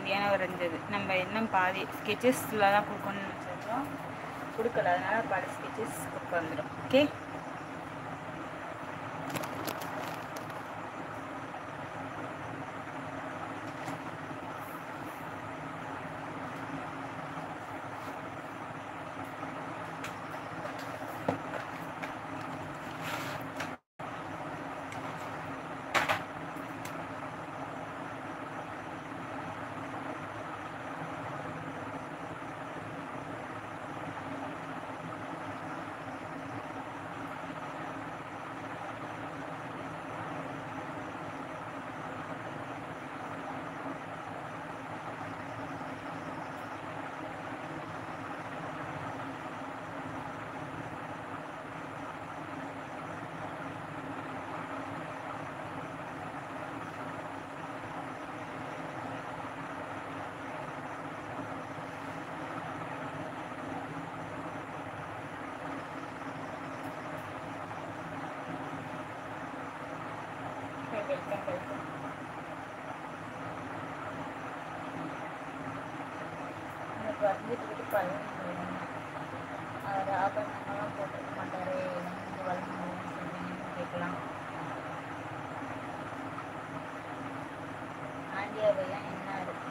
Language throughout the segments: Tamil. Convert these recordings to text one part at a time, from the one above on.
மதியானம் வரைஞ்சது நம்ம இன்னும் பாதி ஸ்கெச்சஸில் தான் கொடுக்கணும்னு நினச்சிருக்கோம் கொடுக்கல அதனால் பாதி ஸ்கெச்சஸ் கொடுக்க வந்துடும் ஓகே வெல்கம் வெல்கம் எனக்கு வந்துட்டு பழம் அவர் ஆபரணங்கள்லாம் போட்டுக்க மாட்டாரு எனக்கு வளர்ந்து சொல்லுங்கன்னு கேட்கலாம் ஆண்டியாவையெல்லாம் என்ன இருக்கு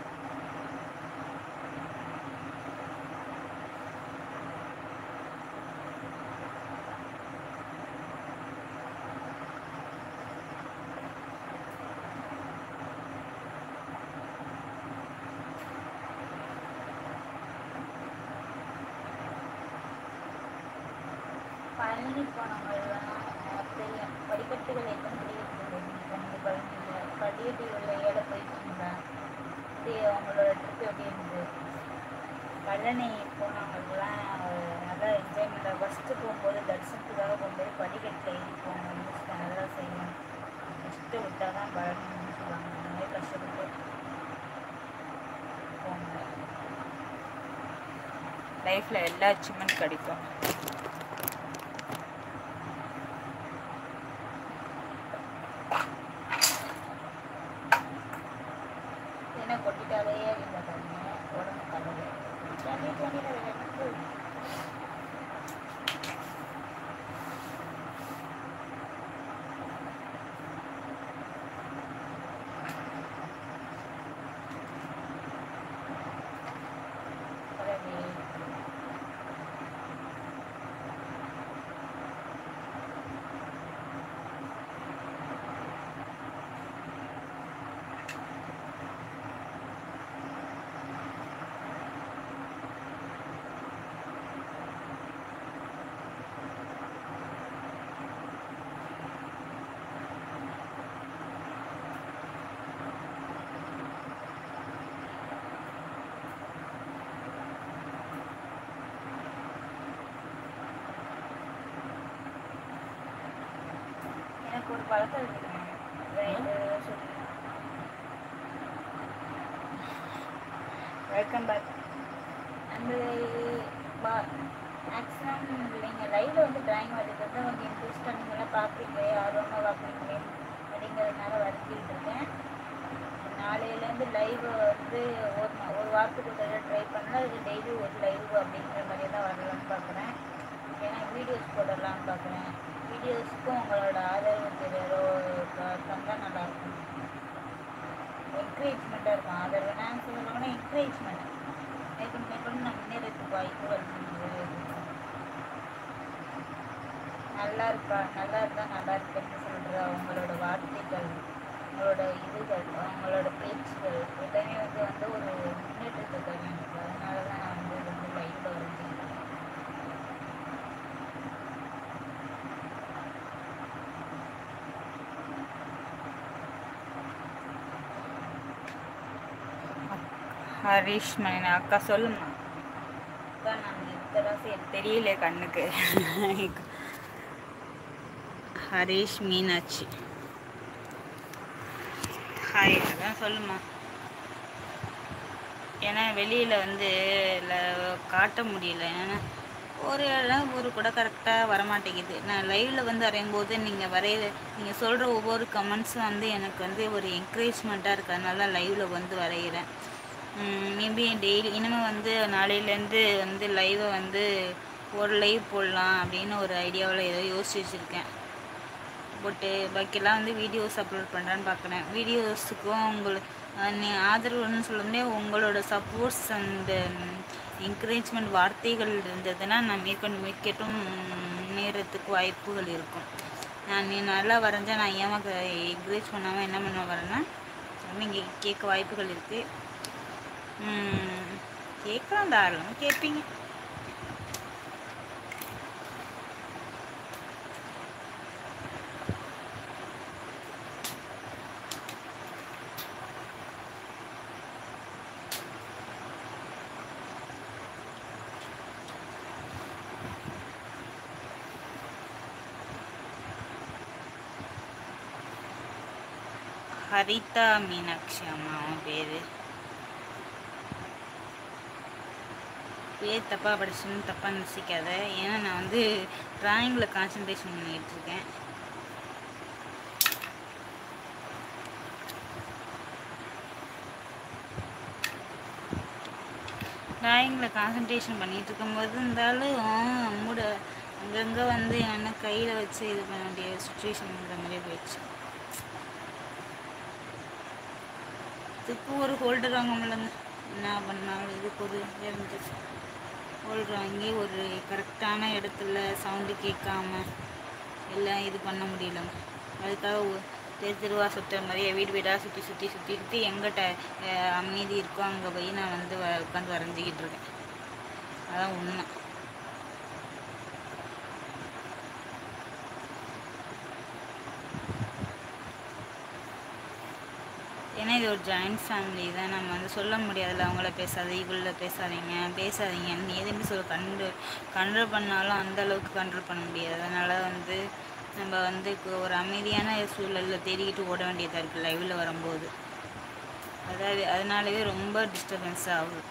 பழனி போனவங்கெல்லாம் தெரியும் படிக்கட்டுகள் எத்தனை படி இருக்குது எனக்கு பழனியில் படிக்கட்டு உள்ள ஏழை போயிட்டுருந்தேன் அப்படி அவங்களோட ட்ரிப் எப்படி இருந்தது பழனி போனவங்களுக்குலாம் நல்லா என்ஜாய்மெண்ட்டாக ஃபஸ்ட்டு போகும்போது தரிசனத்துக்காக போகும்போது படிக்கட்டில் ஏறி போகணும் அதெல்லாம் செய்யணும் ஃபஸ்ட்டு விட்டால் தான் பழனின்னு சொல்லுவாங்க அந்த மாதிரி கஷ்டப்பட்டு போங்க லைஃப்பில் எல்லா அச்சீவ்மெண்ட் கிடைக்கும் என்ன கொட்டிட்டாலே இல்லை பாருங்க உடம்பு கலவு தண்ணி தண்ணியில் விளையாட்டு பிறகு எனக்கு ஒரு பழக்கம் இருக்குங்க ரெண்டு சொல்லி வெல்கம் பேக் அந்த மேக்ஸிமம் நீங்கள் லைவில் வந்து டிராயிங் வரைகிறது தான் கொஞ்சம் இன்ட்ரெஸ்ட்டாக நீங்களாம் பார்க்குறீங்க ஆர்வமாக பார்க்குறீங்க அப்படிங்கிறதுனால வரைஞ்சிக்கிட்டு இருக்கேன் நாளையிலேருந்து லைவ் வந்து ஒரு நா- ஒரு வாரத்துக்கு ஒரு ட்ரை பண்ணால் அது டெய்லி ஒரு லைவ் அப்படிங்கிற மாதிரி தான் வரலாம்னு பார்க்குறேன் ஏன்னா வீடியோஸ் போடலாம்னு பார்க்குறேன் வீடியோஸ்க்கும் உங்களோட ஆதரவு தெரியறோ தந்தால் நல்லாயிருக்கும் என்கரேஜ்மெண்ட்டாக இருக்கும் ஆதரவு நான் சொல்லணும்னா என்கரேஜ்மெண்ட் மேற்கொண்டு மேற்கொண்டு நான் முன்னேறதுக்கு வாய்ப்பு வருது நல்லா இருக்கா நல்லா இருக்கா நல்லா இருக்குன்னு சொல்கிற அவங்களோட வார்த்தைகள் அவங்களோட இதுகள் அவங்களோட பேச்சுகள் எல்லாமே வந்து வந்து ஒரு முன்னேற்றத்தை தரும் எனக்கு அதனால தான் நான் வந்து ரொம்ப லைஃப்பில் வந்து ஹரிஷ் மணி அக்கா சொல்லுமா அக்கா நான் இத்தராசி எனக்கு தெரியல கண்ணுக்கு ஹரிஷ் மீனாட்சி ஹாய் அதான் சொல்லுமா ஏன்னா வெளியில் வந்து இல்லை காட்ட முடியல ஏன்னா ஒரு இடம் ஒரு கூட கரெக்டாக வரமாட்டேங்குது நான் லைவில் வந்து வரையும் போது நீங்கள் வரைய நீங்கள் சொல்கிற ஒவ்வொரு கமெண்ட்ஸும் வந்து எனக்கு வந்து ஒரு என்கரேஜ்மெண்ட்டாக இருக்குது அதனால லைவில் வந்து வரைகிறேன் மேபி டெய்லி இனிமேல் வந்து நாளையிலேருந்து வந்து லைவை வந்து ஒரு லைவ் போடலாம் அப்படின்னு ஒரு ஐடியாவில் ஏதோ யோசிச்சு வச்சுருக்கேன் போட்டு பாக்கியெல்லாம் வந்து வீடியோஸ் அப்லோட் பண்ணுறேன்னு பார்க்குறேன் வீடியோஸுக்கும் உங்களுக்கு நீ ஆதரவுன்னு சொல்ல முடியாது உங்களோட சப்போர்ட்ஸ் அண்டு என்கரேஜ்மெண்ட் வார்த்தைகள் இருந்ததுன்னா நான் மேற்கொண்டு மேற்கட்டும் முன்னேறத்துக்கு வாய்ப்புகள் இருக்கும் நான் நீ நல்லா வரைஞ்சா நான் ஏமாக்க என்கரேஜ் பண்ணாமல் என்ன பண்ண வரேன்னா நீங்கள் கேட்க வாய்ப்புகள் இருக்குது கேட்கலாம் தாராளமாக கேட்பீங்க ஹரிதா மீனாட்சி அம்மா அவன் பேர் பேர் தப்பாக படிச்சுன்னு தப்பாக நினச்சிக்காத ஏன்னா நான் வந்து ட்ராயிங்கில் கான்சன்ட்ரேஷன் பண்ணிகிட்டு இருக்கேன் ட்ராயிங்கில் கான்சன்ட்ரேஷன் பண்ணிகிட்டு இருக்கும்போது இருந்தாலும் மூட அங்கங்கே வந்து என்ன கையில் வச்சு இது பண்ண வேண்டிய சுச்சுவேஷன்ங்கிற மாதிரியே போயிடுச்சு இதுக்கு ஒரு ஹோல்டர் வாங்க முடியலங்க என்ன பண்ணாலும் இதுக்கு ஒரு இருந்துச்சு ஹோல்டர் வாங்கி ஒரு கரெக்டான இடத்துல சவுண்டு கேட்காம எல்லாம் இது பண்ண முடியலங்க அதுக்காக ஒ- தெரு தெருவா சுற்றுற மாதிரியே வீடு வீடாக சுற்றி சுற்றி சுற்றி சுற்றி எங்கிட்ட அஹ், அமைதி இருக்கோ அங்கே போய் நான் வந்து வ உட்காந்து வரைஞ்சிக்கிட்டு இருக்கேன் அதான் உண்மை ஏன்னா இது ஒரு ஜாயிண்ட் ஃபேமிலி தான் நம்ம வந்து சொல்ல முடியாதுல்ல அவங்கள பேசாத இவங்கள பேசாதீங்க பேசாதீங்க நீ எதுவுமே சொல்ல கண்டு கண்ட்ரோல் பண்ணாலும் அந்த அளவுக்கு கண்ட்ரோல் பண்ண முடியாது அதனால் வந்து நம்ம வந்து கு- ஒரு அமைதியான சூழலில் தேடிக்கிட்டு ஓட வேண்டியதாக இருக்குது லைவில் வரும்போது அதாவது அதனாலவே ரொம்ப டிஸ்டர்பன்ஸ் ஆகுது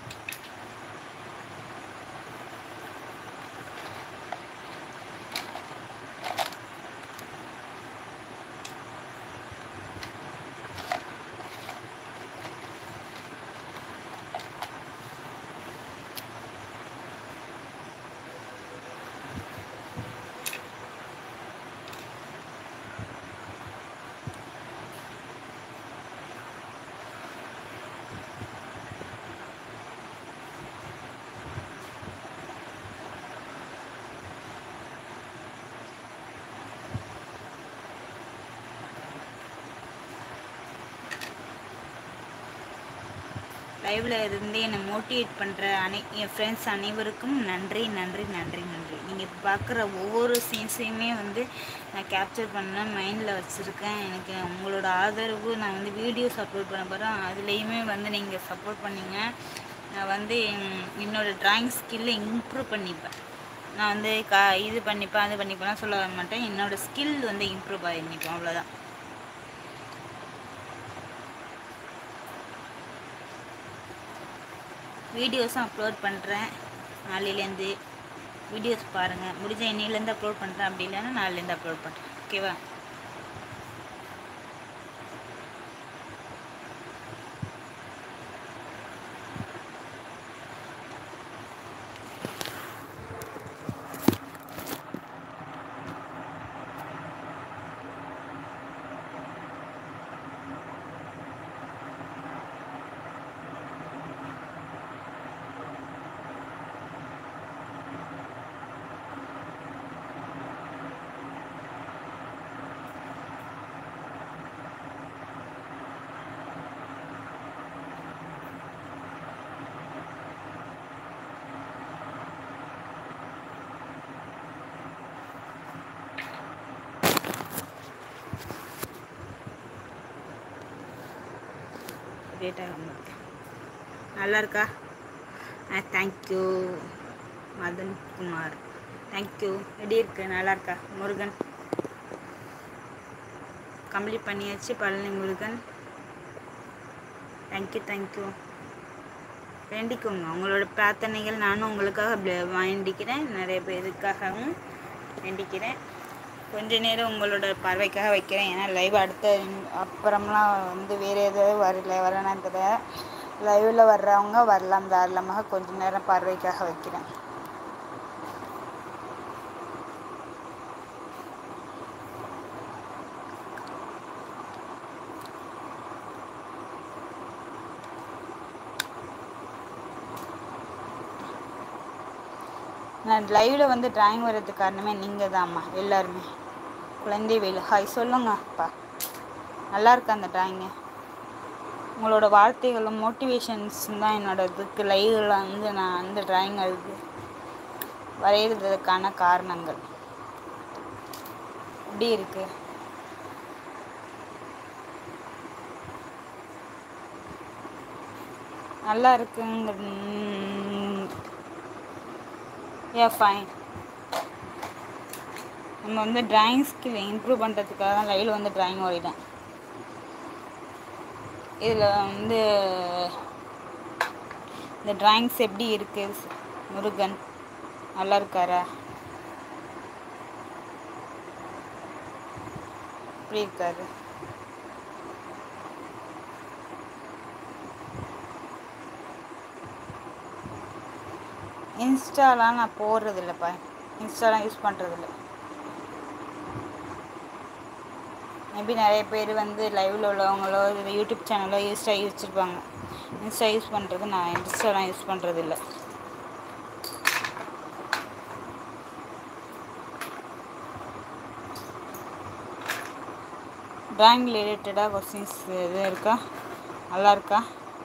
லைவில் இருந்து என்னை மோட்டிவேட் பண்ணுற அனை என் ஃப்ரெண்ட்ஸ் அனைவருக்கும் நன்றி நன்றி நன்றி நன்றி நீங்கள் பார்க்குற ஒவ்வொரு சீன்ஸையுமே வந்து நான் கேப்சர் பண்ண மைண்டில் வச்சுருக்கேன் எனக்கு உங்களோட ஆதரவு நான் வந்து வீடியோஸ் அப்லோட் பண்ண போகிறேன் அதுலேயுமே வந்து நீங்கள் சப்போர்ட் பண்ணீங்க நான் வந்து என்- என்னோட டிராயிங் ஸ்கில்லை இம்ப்ரூவ் பண்ணிப்பேன் நான் வந்து கா இது பண்ணிப்பேன் அது பண்ணிப்பேன் சொல்ல மாட்டேன் என்னோட ஸ்கில் வந்து இம்ப்ரூவ் பண்ணிப்பேன் அவ்வளோதான் வீடியோஸும் அப்லோட் பண்ணுறேன் நாளையிலேருந்து வீடியோஸ் பாருங்கள் முடிஞ்ச இன்னிலேருந்து அப்லோட் பண்ணுறேன் அப்படி இல்லைன்னா நாளையிலேருந்து அப்லோட் பண்ணுறேன் ஓகேவா ரேட் ஆகும் நல்லா இருக்கா ஆ தேங்க்யூ மதன் குமார் தேங்க்யூ எப்படி இருக்கு நல்லா இருக்கா முருகன் கம்ப்ளீட் பண்ணியாச்சு பழனி முருகன் தேங்க்யூ தேங்க்யூ வேண்டிக்கோங்க உங்களோட பிரார்த்தனைகள் நானும் உங்களுக்காக ப்ள- வேண்டிக்கிறேன் நிறைய பேருக்காகவும் வேண்டிக்கிறேன் கொஞ்ச நேரம் உங்களோட பார்வைக்காக வைக்கிறேன் ஏன்னா லைவ் அடுத்த அப்புறம்லாம் வந்து வேறு ஏதாவது வரல வரணும் தெரியல லைவில் வர்றவங்க வரலாம் தாராளமாக கொஞ்ச நேரம் பார்வைக்காக வைக்கிறேன் நான் லைவில் வந்து டிராயிங் வர்றதுக்கு காரணமே நீங்கள் தான்மா எல்லாருமே குழந்தை வேலு ஹாய் சொல்லுங்கப்பா நல்லா இருக்கா அந்த டிராயிங்கு உங்களோட வார்த்தைகளும் மோட்டிவேஷன்ஸ் தான் என்னோட இதுக்கு லைவில் வந்து நான் வந்து டிராயிங் எழுது வரைகிறதுக்கான காரணங்கள் எப்படி இருக்கு நல்லா இருக்குங்க ஏ ஃபைன் நம்ம வந்து டிராயிங் ஸ்கில் இம்ப்ரூவ் பண்ணுறதுக்காக தான் லைவில் வந்து டிராயிங் வரைகிறேன் இதில் வந்து இந்த டிராயிங்ஸ் எப்படி இருக்கு முருகன் நல்லா இருக்காரா எப்படி இருக்காரு இன்ஸ்டாலாம் நான் போடுறது இல்லைப்பா இன்ஸ்டாலாம் யூஸ் பண்ணுறதில்ல மேபி நிறைய பேர் வந்து லைவில் உள்ளவங்களோ இல்லை யூடியூப் சேனலோ இன்ஸ்டா யூஸ் இன்ஸ்டா யூஸ் பண்ணுறது நான் இன்ஸ்டாலாம் யூஸ் பண்ணுறது இல்லை ட்ராயிங் ரிலேட்டடாக கொஸ்டின்ஸ் எதுவும் இருக்கா நல்லா இருக்கா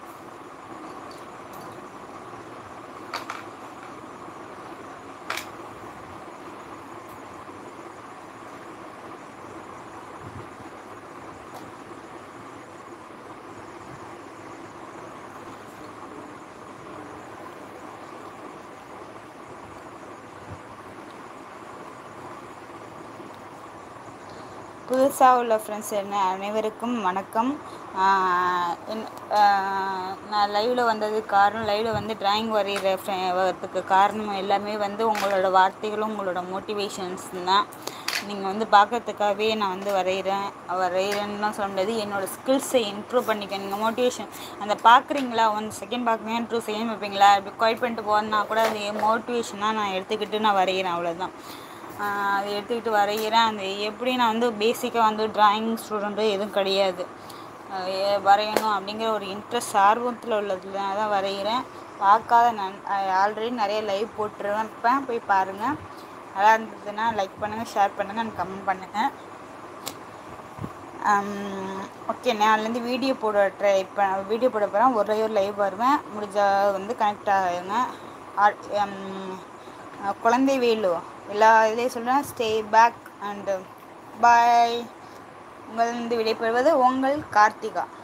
புதுசாக உள்ள ஃப்ரெண்ட்ஸ் என்ன அனைவருக்கும் வணக்கம் ஆஹ் என்- ஆஹ் நான் லைவில் வந்தது காரணம் லைவில் வந்து டிராயிங் வரைகிற வரதுக்கு காரணம் எல்லாமே வந்து உங்களோட வார்த்தைகளும் உங்களோட மோட்டிவேஷன்ஸ் தான் நீங்கள் வந்து பார்க்கறதுக்காகவே நான் வந்து வரைகிறேன் வரைகிறேன்னு சொல்ல முடியாது என்னோட ஸ்கில்ஸை இம்ப்ரூவ் பண்ணிக்க நீங்கள் மோட்டிவேஷன் அந்த பார்க்குறீங்களா ஒன் செகண்ட் பார்க்குறீங்க டூ செகண்ட் பார்ப்பீங்களா இப்படி குவைட் பண்ணிட்டு போனா கூட அது மோட்டிவேஷனாக நான் எடுத்துக்கிட்டு நான் வரைகிறேன் அவ்வளோதான் ஆஹ் அதை எடுத்துக்கிட்டு வரைகிறேன் அந்த எப்படி நான் வந்து பேசிக்காக வந்து டிராயிங் ஸ்டூடெண்ட்டு எதுவும் கிடையாது ஆஹ் எ- வரையணும் அப்படிங்கிற ஒரு இன்ட்ரெஸ்ட் ஆர்வத்தில் உள்ளதுல தான் வரைகிறேன் பார்க்காத நான் ஆல்ரெடி நிறைய லைவ் போட்டுருவேன் போய் பாருங்கள் நல்லா இருந்ததுன்னா லைக் பண்ணுங்கள் ஷேர் பண்ணுங்கள் அண்ட் கமெண்ட் பண்ணுங்கள் ஓகே நான்லேருந்து வீடியோ போட ட்ரை இப்போ வீடியோ போட போகிறேன் ஒரே ஒரு லைவ் வருவேன் முடிஞ்சால் வந்து கனெக்ட் ஆகுங்க ஆ- ஹம், அஹ் குழந்தை வேலு எல்லா இதுலேயும் சொல்கிறேன் ஸ்டே பேக் அண்டு பாய் உங்களிருந்து விடைபெறுவது உங்கள் கார்த்திகா